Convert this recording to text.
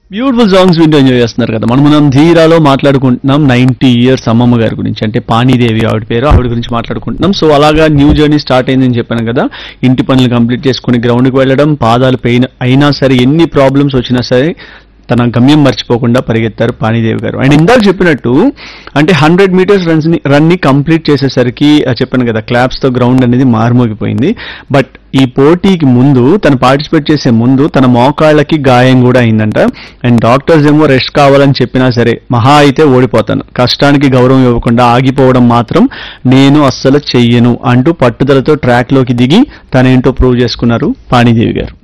beautiful songs వింటూ enjoy చేస్తున్నారు కదా మనం మనం ధీరాలో మాట్లాడుకుంటున్నాం నైన్టీ ఇయర్స్ అమ్మమ్మ గారి గురించి అంటే పానీదేవి ఆవిడ పేరు ఆవిడ గురించి మాట్లాడుకుంటున్నాం సో అలాగా న్యూ జర్నీ స్టార్ట్ అయిందని చెప్పాను కదా ఇంటి పనులు కంప్లీట్ చేసుకుని గ్రౌండ్కి వెళ్ళడం పాదాలు పెయిన్ అయినా సరే ఎన్ని ప్రాబ్లమ్స్ వచ్చినా సరే తన గమ్యం మర్చిపోకుండా పరిగెత్తారు పానీదేవి గారు అండ్ ఇందాక చెప్పినట్టు అంటే హండ్రెడ్ మీటర్స్ రన్స్ ని రన్ ని కంప్లీట్ చేసేసరికి ఆ చెప్పాను కదా క్లాప్స్ తో గ్రౌండ్ అనేది మారుమోగిపోయింది బట్ ఈ పోటీకి ముందు తను పార్టిసిపేట్ చేసే ముందు తన మోకాళ్ళకి గాయం కూడా అయిందంట అండ్ డాక్టర్స్ ఏమో రెస్ట్ కావాలని చెప్పినా సరే మహా అయితే ఓడిపోతాను కష్టానికి గౌరవం ఇవ్వకుండా ఆగిపోవడం మాత్రం నేను అస్సలు చెయ్యను అంటూ పట్టుదలతో ట్రాక్ లోకి దిగి తనేంటో ప్రూవ్ చేసుకున్నారు పాణిదేవి గారు